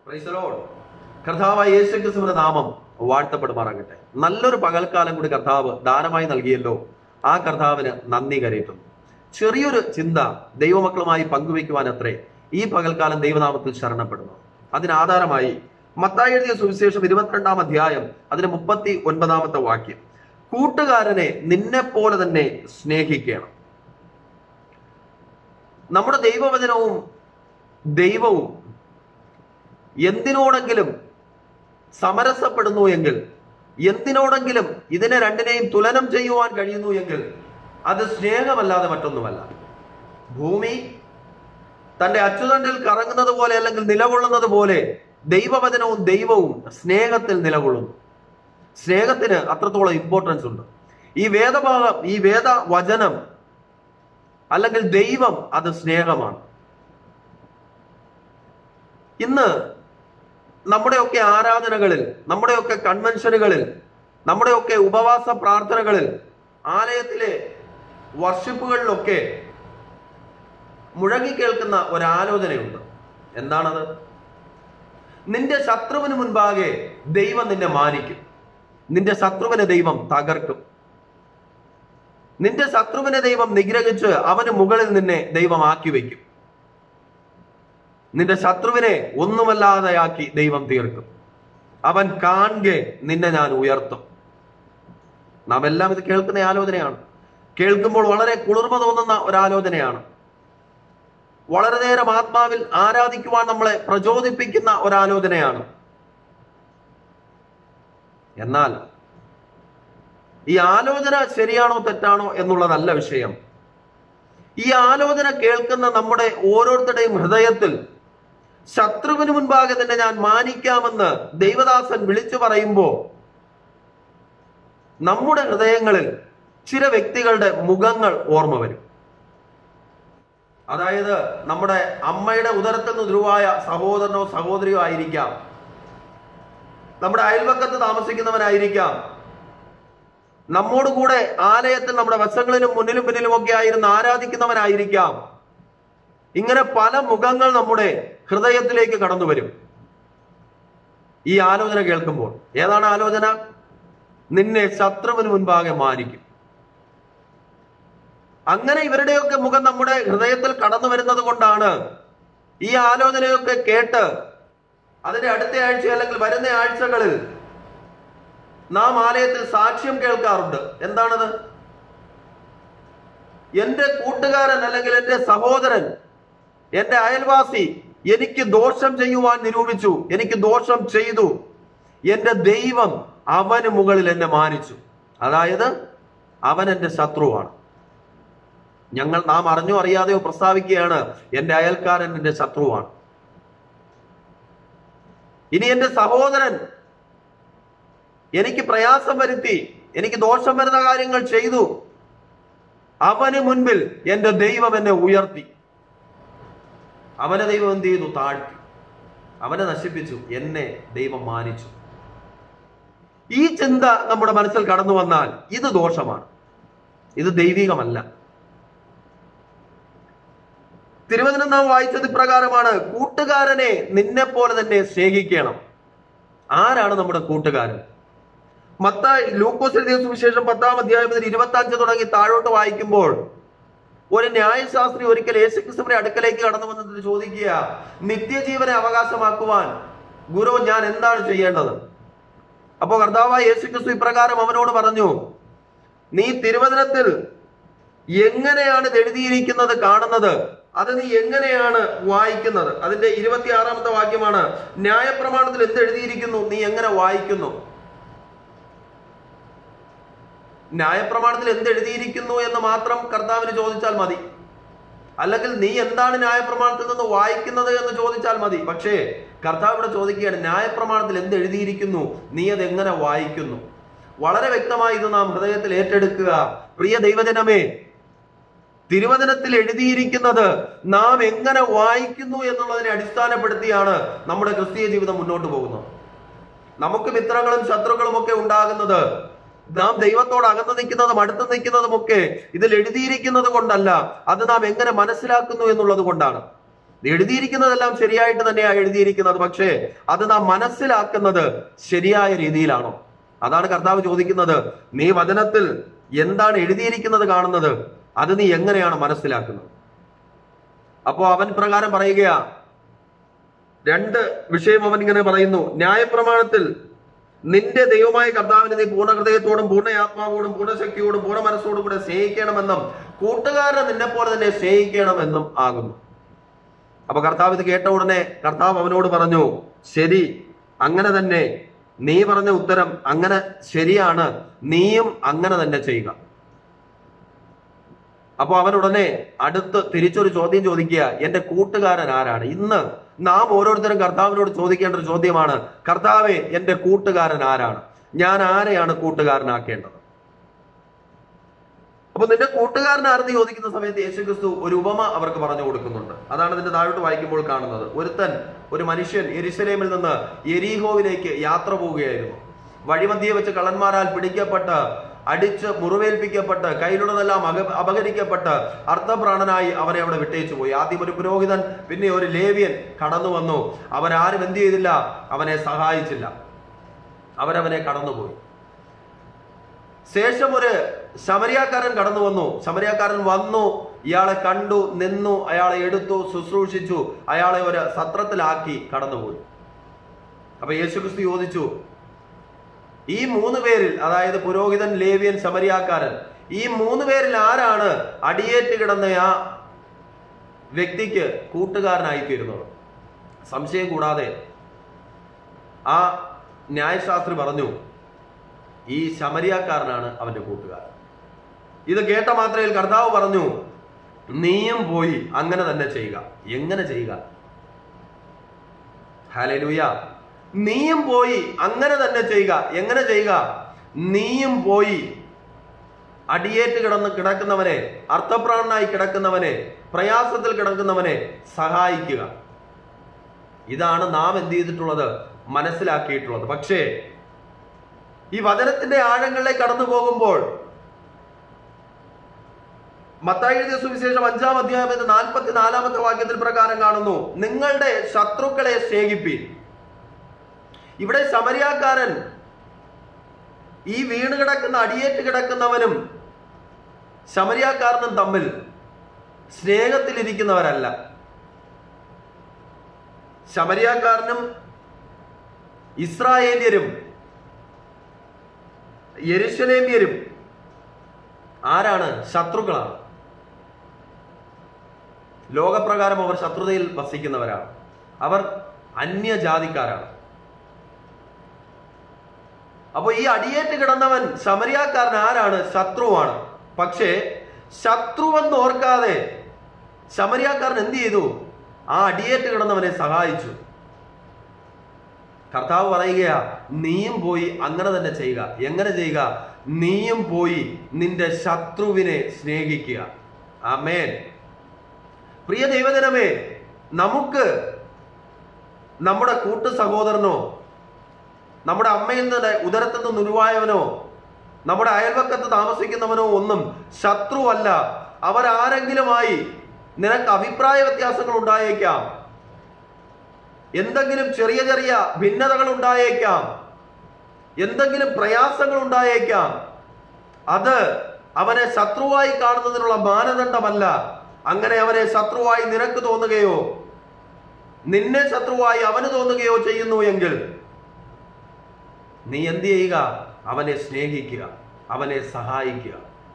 Praise the Lord. കർത്താവായ യേശുക്രിസ്തുവിന്റെ നാമം വാഴ്ത്തപ്പെടുമാറാകട്ടെ നല്ലൊരു പകൽക്കാലം കൂടി കർത്താവ് ദാനമായി നൽകിയല്ലോ ആ കർത്താവിന് നന്ദി കരയിട്ടുന്നു ചെറിയൊരു ചിന്ത ദൈവമക്കളുമായി പങ്കുവയ്ക്കുവാൻ അത്രേ ഈ പകൽക്കാലം ദൈവനാമത്തിൽ ശരണപ്പെടുന്നു അതിനാധാരമായി മത്തായി എഴുതിയ സുവിശേഷം ഇരുപത്തിരണ്ടാം അധ്യായം അതിന് മുപ്പത്തി ഒൻപതാമത്തെ വാക്യം കൂട്ടുകാരനെ നിന്നെ പോലെ തന്നെ സ്നേഹിക്കണം നമ്മുടെ ദൈവവചനവും ദൈവവും എന്തിനോടെങ്കിലും സമരസപ്പെടുന്നു എങ്കിൽ എന്തിനോടെങ്കിലും ഇതിനെ രണ്ടിനെയും തുലനം ചെയ്യുവാൻ കഴിയുന്നു എങ്കിൽ അത് സ്നേഹമല്ലാതെ മറ്റൊന്നുമല്ല ഭൂമി തന്റെ അച്ചുതണ്ടിൽ കറങ്ങുന്നത് പോലെ അല്ലെങ്കിൽ നിലകൊള്ളുന്നത് പോലെ ദൈവവചനവും ദൈവവും സ്നേഹത്തിൽ നിലകൊള്ളുന്നു സ്നേഹത്തിന് അത്രത്തോളം ഇമ്പോർട്ടൻസ് ഉണ്ട് ഈ വേദഭാഗം ഈ വേദ വചനം അല്ലെങ്കിൽ ദൈവം അത് സ്നേഹമാണ് ഇന്ന് നമ്മുടെയൊക്കെ ആരാധനകളിൽ നമ്മുടെയൊക്കെ കൺവെൻഷനുകളിൽ നമ്മുടെയൊക്കെ ഉപവാസ പ്രാർത്ഥനകളിൽ ആലയത്തിലെ വർഷിപ്പുകളിലൊക്കെ മുഴങ്ങിക്കേൾക്കുന്ന ഒരാലോചനയുണ്ട് എന്താണത് നിന്റെ ശത്രുവിന് മുൻപാകെ ദൈവം നിന്നെ മാനിക്കും നിന്റെ ശത്രുവിനെ ദൈവം തകർക്കും നിന്റെ ശത്രുവിനെ ദൈവം നിഗ്രഹിച്ച് അവന് മുകളിൽ നിന്നെ ദൈവം ആക്കി വയ്ക്കും നിന്റെ ശത്രുവിനെ ഒന്നുമല്ലാതെയാക്കി ദൈവം തീർക്കും അവൻ കാണെ നിന്നെ ഞാൻ ഉയർത്തും നാം എല്ലാം ഇത് കേൾക്കുന്ന ആലോചനയാണ് കേൾക്കുമ്പോൾ വളരെ കുളിർമ തോന്നുന്ന ഒരാലോചനയാണ് വളരെ നേരം ആത്മാവിൽ ആരാധിക്കുവാൻ നമ്മളെ പ്രചോദിപ്പിക്കുന്ന ഒരാലോചനയാണ് എന്നാൽ ഈ ആലോചന ശരിയാണോ തെറ്റാണോ എന്നുള്ളതല്ല വിഷയം ഈ ആലോചന കേൾക്കുന്ന നമ്മുടെ ഓരോരുത്തരുടെയും ഹൃദയത്തിൽ ശത്രുവിന് മുൻപാകെ തന്നെ ഞാൻ മാനിക്കാമെന്ന് ദൈവദാസൻ വിളിച്ചു പറയുമ്പോൾ നമ്മുടെ ഹൃദയങ്ങളിൽ ചില വ്യക്തികളുടെ മുഖങ്ങൾ ഓർമ്മ വരും അതായത് നമ്മുടെ അമ്മയുടെ ഉദരത്തിൽ നിന്ന് ധ്രുവായ സഹോദരനോ സഹോദരിയോ ആയിരിക്കാം നമ്മുടെ അയൽവക്കത്ത് താമസിക്കുന്നവനായിരിക്കാം നമ്മോട് കൂടെ ആലയത്തിൽ നമ്മുടെ വശങ്ങളിലും മുന്നിലും പിന്നിലും ഒക്കെ ആയിരുന്ന് ആരാധിക്കുന്നവനായിരിക്കാം ഇങ്ങനെ പല മുഖങ്ങൾ നമ്മുടെ ഹൃദയത്തിലേക്ക് കടന്നു വരും ഈ ആലോചന കേൾക്കുമ്പോൾ ഏതാണ് ആലോചന നിന്നെ ശത്രുവിന് മുൻപാകെ മാനിക്കും അങ്ങനെ ഇവരുടെയൊക്കെ മുഖം നമ്മുടെ ഹൃദയത്തിൽ കടന്നു വരുന്നത് കൊണ്ടാണ് ഈ ആലോചനയൊക്കെ കേട്ട് അതിന്റെ അടുത്ത ആഴ്ച അല്ലെങ്കിൽ വരുന്ന ആഴ്ചകളിൽ നാം ആലയത്തിൽ സാക്ഷ്യം കേൾക്കാറുണ്ട് എന്താണത് എന്റെ കൂട്ടുകാരൻ അല്ലെങ്കിൽ എന്റെ സഹോദരൻ എന്റെ അയൽവാസി എനിക്ക് ദോഷം ചെയ്യുവാൻ നിരൂപിച്ചു എനിക്ക് ദോഷം ചെയ്തു എന്റെ ദൈവം അവന് മുകളിൽ എന്നെ മാനിച്ചു അതായത് അവൻ എന്റെ ശത്രുവാണ് ഞങ്ങൾ നാം അറിഞ്ഞോ അറിയാതെയോ പ്രസ്താവിക്കുകയാണ് എന്റെ അയൽക്കാരൻ എന്റെ ശത്രുവാണ് ഇനി എന്റെ സഹോദരൻ എനിക്ക് പ്രയാസം വരുത്തി എനിക്ക് ദോഷം വരുന്ന കാര്യങ്ങൾ ചെയ്തു അവന് മുൻപിൽ എന്റെ ദൈവം എന്നെ ഉയർത്തി അവനെ ദൈവം എന്ത് ചെയ്തു താഴ്ത്തി അവനെ നശിപ്പിച്ചു എന്നെ ദൈവം മാനിച്ചു ഈ ചിന്ത നമ്മുടെ മനസ്സിൽ കടന്നു വന്നാൽ ഇത് ദോഷമാണ് ഇത് ദൈവികമല്ല തിരുവചനം നാം വായിച്ചത് ഇപ്രകാരമാണ് കൂട്ടുകാരനെ നിന്നെ പോലെ തന്നെ സ്നേഹിക്കണം ആരാണ് നമ്മുടെ കൂട്ടുകാരൻ മത്തായി ലൂക്കോസ് എഴുതിയ സുവിശേഷം പത്താം അധ്യായം മുതൽ ഇരുപത്തി അഞ്ച് തുടങ്ങി താഴോട്ട് വായിക്കുമ്പോൾ ഒരു ന്യായശാസ്ത്രി ഒരിക്കൽ യേശുക്രിസ്തുവിന്റെ അടുക്കലേക്ക് കടന്നു വന്നിട്ട് ചോദിക്കുക നിത്യജീവനെ അവകാശമാക്കുവാൻ ഗുരു ഞാൻ എന്താണ് ചെയ്യേണ്ടത് അപ്പോ കർത്താവായ യേശുക്രിസ്തു ഇപ്രകാരം അവനോട് പറഞ്ഞു നീ തിരുവചനത്തിൽ എങ്ങനെയാണ് ഇത് എഴുതിയിരിക്കുന്നത് കാണുന്നത് അത് നീ എങ്ങനെയാണ് വായിക്കുന്നത് അതിന്റെ ഇരുപത്തിയാറാമത്തെ വാക്യമാണ് ന്യായപ്രമാണത്തിൽ എന്ത് എഴുതിയിരിക്കുന്നു നീ എങ്ങനെ വായിക്കുന്നു ന്യായപ്രമാണത്തിൽ എന്ത് എഴുതിയിരിക്കുന്നു എന്ന് മാത്രം കർത്താവിന് ചോദിച്ചാൽ മതി അല്ലെങ്കിൽ നീ എന്താണ് ന്യായപ്രമാണത്തിൽ നിന്ന് വായിക്കുന്നത് എന്ന് ചോദിച്ചാൽ മതി പക്ഷേ കർത്താവ് ഇവിടെ ചോദിക്കുകയാണ് ന്യായപ്രമാണത്തിൽ എന്ത് എഴുതിയിരിക്കുന്നു നീ അത് എങ്ങനെ വായിക്കുന്നു വളരെ വ്യക്തമായി ഇത് നാം ഹൃദയത്തിൽ ഏറ്റെടുക്കുക പ്രിയ ദൈവജനമേ തിരുവചനത്തിൽ എഴുതിയിരിക്കുന്നത് നാം എങ്ങനെ വായിക്കുന്നു എന്നുള്ളതിനെ അടിസ്ഥാനപ്പെടുത്തിയാണ് നമ്മുടെ ക്രിസ്തീയ ജീവിതം മുന്നോട്ട് പോകുന്നത് നമുക്ക് മിത്രങ്ങളും ശത്രുക്കളും ഒക്കെ ഉണ്ടാകുന്നത് നാം ദൈവത്തോട് അകന്നു നിൽക്കുന്നതും അടുത്ത് നിൽക്കുന്നതും ഒക്കെ ഇതിൽ എഴുതിയിരിക്കുന്നത് കൊണ്ടല്ല അത് നാം എങ്ങനെ മനസ്സിലാക്കുന്നു എന്നുള്ളത് കൊണ്ടാണ് എഴുതിയിരിക്കുന്നതെല്ലാം ശരിയായിട്ട് തന്നെയാണ് എഴുതിയിരിക്കുന്നത് പക്ഷേ അത് നാം മനസ്സിലാക്കുന്നത് ശരിയായ രീതിയിലാണോ അതാണ് കർത്താവ് ചോദിക്കുന്നത് നീ വചനത്തിൽ എന്താണ് എഴുതിയിരിക്കുന്നത് കാണുന്നത് അത് നീ എങ്ങനെയാണ് മനസ്സിലാക്കുന്നത് അപ്പോ അവൻ പ്രകാരം പറയുകയാ രണ്ട് വിഷയം അവൻ ഇങ്ങനെ പറയുന്നു ന്യായപ്രമാണത്തിൽ നിന്റെ ദൈവമായ കർത്താവിനെ നീ പൂർണ്ണ ഹൃദയത്തോടും പൂർണ്ണ ആത്മാവോടും പൂർണ്ണ ശക്തിയോടും പൂർണ്ണ മനസ്സോടും കൂടെ സ്നേഹിക്കണമെന്നും കൂട്ടുകാരനെ നിന്നെ പോലെ തന്നെ സ്നേഹിക്കണമെന്നും ആകുന്നു അപ്പൊ കർത്താവ് ഇത് കേട്ട ഉടനെ കർത്താവ് അവനോട് പറഞ്ഞു ശരി അങ്ങനെ തന്നെ നീ പറഞ്ഞ ഉത്തരം അങ്ങനെ ശരിയാണ് നീയും അങ്ങനെ തന്നെ ചെയ്യുക അപ്പൊ അവൻ ഉടനെ അടുത്ത് തിരിച്ചൊരു ചോദ്യം ചോദിക്കുക എന്റെ കൂട്ടുകാരൻ ആരാണ് ഇന്ന് നാം ഓരോരുത്തരും കർത്താവിനോട് ചോദിക്കേണ്ട ഒരു ചോദ്യമാണ് കർത്താവെ എന്റെ കൂട്ടുകാരൻ ആരാണ് ഞാൻ ആരെയാണ് കൂട്ടുകാരനാക്കേണ്ടത് അപ്പൊ നിന്റെ കൂട്ടുകാരൻ ആരെന്ന് ചോദിക്കുന്ന സമയത്ത് യേശുക്രിസ്തു ഒരു ഉപമ അവർക്ക് പറഞ്ഞു കൊടുക്കുന്നുണ്ട് അതാണ് ഇതിന്റെ താഴോട്ട് വായിക്കുമ്പോൾ കാണുന്നത് ഒരുത്തൻ ഒരു മനുഷ്യൻ എരിശലേമിൽ നിന്ന് എരീഹോവിലേക്ക് യാത്ര പോവുകയായിരുന്നു വഴിമധ്യേ വെച്ച് കള്ളന്മാരാൽ പിടിക്കപ്പെട്ട് അടിച്ച് മുറിവേൽപ്പിക്കപ്പെട്ട് കയ്യിലുള്ളതെല്ലാം അക അപഹരിക്കപ്പെട്ട് അർത്ഥപ്രാണനായി അവനെ അവിടെ വിട്ടേച്ചു പോയി ആദ്യം ഒരു പുരോഹിതൻ പിന്നെ ഒരു ലേവ്യൻ കടന്നു വന്നു അവരാരും എന്ത് ചെയ്തില്ല അവനെ സഹായിച്ചില്ല അവരവനെ കടന്നുപോയി ശേഷം ഒരു ശമരിയാക്കാരൻ കടന്നു വന്നു ശമരിയാക്കാരൻ വന്നു ഇയാളെ കണ്ടു നിന്നു അയാളെ എടുത്തു ശുശ്രൂഷിച്ചു അയാളെ ഒരു സത്രത്തിലാക്കി കടന്നുപോയി അപ്പൊ യേശുക്രിസ്തു ചോദിച്ചു ഈ മൂന്ന് പേരിൽ അതായത് പുരോഹിതൻ ലേവ്യൻ ശമരിയാക്കാരൻ ഈ മൂന്ന് പേരിൽ ആരാണ് അടിയേറ്റ് കിടന്ന ആ വ്യക്തിക്ക് കൂട്ടുകാരനായി തീരുന്നത് സംശയം കൂടാതെ ആ ന്യായശാസ്ത്രി പറഞ്ഞു ഈ ശമരിയാക്കാരനാണ് അവന്റെ കൂട്ടുകാരൻ ഇത് കേട്ട മാത്രയിൽ കർത്താവ് പറഞ്ഞു നീയും പോയി അങ്ങനെ തന്നെ ചെയ്യുക എങ്ങനെ ചെയ്യുക ഹലലുയ നീയും പോയി അങ്ങനെ തന്നെ ചെയ്യുക എങ്ങനെ ചെയ്യുക നീയും പോയി അടിയേറ്റ് കിടന്ന് കിടക്കുന്നവനെ അർത്ഥപ്രാണനായി കിടക്കുന്നവനെ പ്രയാസത്തിൽ കിടക്കുന്നവനെ സഹായിക്കുക ഇതാണ് നാം എന്ത് ചെയ്തിട്ടുള്ളത് മനസ്സിലാക്കിയിട്ടുള്ളത് പക്ഷേ ഈ വചനത്തിന്റെ ആഴങ്ങളിലേക്ക് കടന്നു പോകുമ്പോൾ മത്തായി എഴുതിയ സുവിശേഷം അഞ്ചാം അധ്യായത്തിന്റെ നാൽപ്പത്തി നാലാമത്തെ വാക്യത്തിൽ പ്രകാരം കാണുന്നു നിങ്ങളുടെ ശത്രുക്കളെ സ്നേഹിപ്പീൻ ഇവിടെ ശമരിയാക്കാരൻ ഈ വീണ് കിടക്കുന്ന അടിയേറ്റ് കിടക്കുന്നവനും ശമരിയാക്കാരനും തമ്മിൽ സ്നേഹത്തിലിരിക്കുന്നവരല്ല ശമരിയാക്കാരനും ഇസ്രായേലിയരും യെരുശലേമ്യരും ആരാണ് ശത്രുക്കളാണ് ലോകപ്രകാരം അവർ ശത്രുതയിൽ വസിക്കുന്നവരാണ് അവർ അന്യജാതിക്കാരാണ് അപ്പൊ ഈ അടിയേറ്റ് കിടന്നവൻ ശമരിയാക്കാരൻ ആരാണ് ശത്രുവാണ് പക്ഷേ ശത്രുവെന്ന് ഓർക്കാതെ ശമരിയാക്കാരൻ എന്ത് ചെയ്തു ആ അടിയേറ്റ് കിടന്നവനെ സഹായിച്ചു കർത്താവ് പറയുകയാ നീയും പോയി അങ്ങനെ തന്നെ ചെയ്യുക എങ്ങനെ ചെയ്യുക നീയും പോയി നിന്റെ ശത്രുവിനെ സ്നേഹിക്കുക ആമേൻ പ്രിയ ദൈവജനമേ നമുക്ക് നമ്മുടെ കൂട്ടു സഹോദരനോ നമ്മുടെ അമ്മയിൽ നിന്ന് ഉദരത്തിൽ നിന്ന് ഉരുവായവനോ നമ്മുടെ അയൽവക്കത്ത് താമസിക്കുന്നവനോ ഒന്നും ശത്രുവല്ല അവരാരെങ്കിലുമായി നിനക്ക് അഭിപ്രായ വ്യത്യാസങ്ങൾ ഉണ്ടായേക്കാം എന്തെങ്കിലും ചെറിയ ചെറിയ ഭിന്നതകൾ ഉണ്ടായേക്കാം എന്തെങ്കിലും പ്രയാസങ്ങൾ ഉണ്ടായേക്കാം അത് അവനെ ശത്രുവായി കാണുന്നതിനുള്ള മാനദണ്ഡമല്ല അങ്ങനെ അവനെ ശത്രുവായി നിനക്ക് തോന്നുകയോ നിന്നെ ശത്രുവായി അവന് തോന്നുകയോ ചെയ്യുന്നു എങ്കിൽ നീ എന്ത് ചെയ്യുക അവനെ സ്നേഹിക്കുക അവനെ സഹായിക്കുക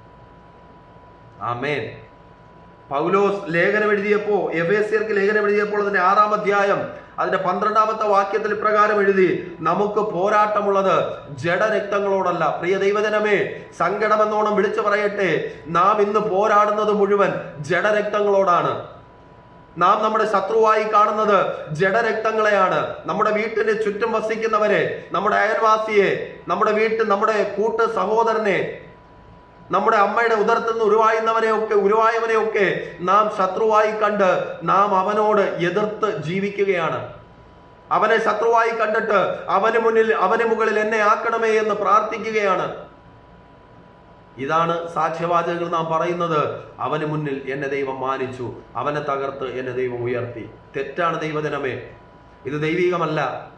ആമേൻ പൗലോസ് ലേഖനം എഴുതിയപ്പോ എഫേസ്യർക്ക് ലേഖനം എഴുതിയപ്പോൾ അതിന്റെ ആറാം അധ്യായം അതിന്റെ പന്ത്രണ്ടാമത്തെ വാക്യത്തിൽ ഇപ്രകാരം എഴുതി നമുക്ക് പോരാട്ടമുള്ളത് ജഡരക്തങ്ങളോടല്ല പ്രിയ ദൈവജനമേ സങ്കടമെന്നോണം വിളിച്ചു പറയട്ടെ നാം ഇന്ന് പോരാടുന്നത് മുഴുവൻ ജഡരക്തങ്ങളോടാണ് നാം നമ്മുടെ ശത്രുവായി കാണുന്നത് ജഡരക്തങ്ങളെയാണ് നമ്മുടെ വീട്ടിന് ചുറ്റും വസിക്കുന്നവരെ നമ്മുടെ അയൽവാസിയെ നമ്മുടെ വീട്ടിൽ നമ്മുടെ കൂട്ട് സഹോദരനെ നമ്മുടെ അമ്മയുടെ ഉദരത്തിൽ നിന്ന് ഉരുവായുന്നവനെ ഒക്കെ ഉരുവായവനെ ഒക്കെ നാം ശത്രുവായി കണ്ട് നാം അവനോട് എതിർത്ത് ജീവിക്കുകയാണ് അവനെ ശത്രുവായി കണ്ടിട്ട് അവന് മുന്നിൽ അവന് മുകളിൽ എന്നെ ആക്കണമേ എന്ന് പ്രാർത്ഥിക്കുകയാണ് ഇതാണ് സാക്ഷ്യവാചകങ്ങൾ നാം പറയുന്നത് അവന് മുന്നിൽ എന്നെ ദൈവം മാനിച്ചു അവനെ തകർത്ത് എന്നെ ദൈവം ഉയർത്തി തെറ്റാണ് ദൈവജനമേ ഇത് ദൈവികമല്ല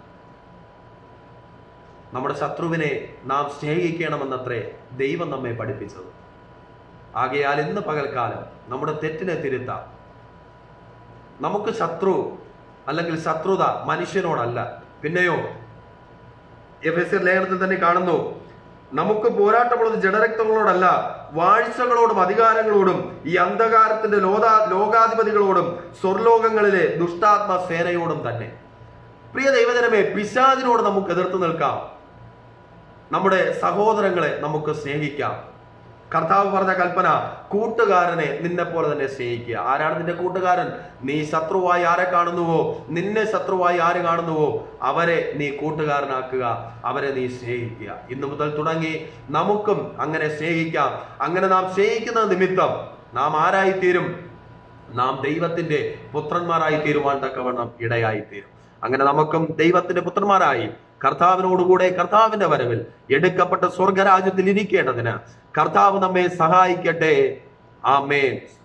നമ്മുടെ ശത്രുവിനെ നാം സ്നേഹിക്കണമെന്നത്രേ ദൈവം നമ്മെ പഠിപ്പിച്ചത് ആകയാൽ ഇന്ന് പകൽക്കാലം നമ്മുടെ തെറ്റിനെ തിരുത്താം നമുക്ക് ശത്രു അല്ലെങ്കിൽ ശത്രുത മനുഷ്യനോടല്ല പിന്നെയോ എഫ് എസ് ലേഖനത്തിൽ തന്നെ കാണുന്നു നമുക്ക് പോരാട്ടമുള്ളത് ജഡരക്തങ്ങളോടല്ല വാഴ്ചകളോടും അധികാരങ്ങളോടും ഈ അന്ധകാരത്തിന്റെ ലോകാ ലോകാധിപതികളോടും സ്വർലോകങ്ങളിലെ ദുഷ്ടാത്മ സേനയോടും തന്നെ പ്രിയ ദൈവജനമേ പിശാചിനോട് നമുക്ക് എതിർത്ത് നിൽക്കാം നമ്മുടെ സഹോദരങ്ങളെ നമുക്ക് സ്നേഹിക്കാം കർത്താവ് പറഞ്ഞ കൽപ്പന കൂട്ടുകാരനെ നിന്നെ പോലെ തന്നെ സ്നേഹിക്കുക ആരാണ് നിന്റെ കൂട്ടുകാരൻ നീ ശത്രുവായി ആരെ കാണുന്നുവോ നിന്നെ ശത്രുവായി ആര് കാണുന്നുവോ അവരെ നീ കൂട്ടുകാരനാക്കുക അവരെ നീ സ്നേഹിക്കുക ഇന്നു മുതൽ തുടങ്ങി നമുക്കും അങ്ങനെ സ്നേഹിക്കാം അങ്ങനെ നാം സ്നേഹിക്കുന്ന നിമിത്തം നാം ആരായിത്തീരും നാം ദൈവത്തിന്റെ പുത്രന്മാരായി തീരുവാൻ തക്കവണ്ണം ഇടയായി തീരും അങ്ങനെ നമുക്കും ദൈവത്തിന്റെ പുത്രന്മാരായി കർത്താവിനോടുകൂടെ കർത്താവിന്റെ വരവിൽ എടുക്കപ്പെട്ട സ്വർഗരാജ്യത്തിൽ ഇരിക്കേണ്ടതിന് കർത്താവ് നമ്മെ സഹായിക്കട്ടെ ആമേൻ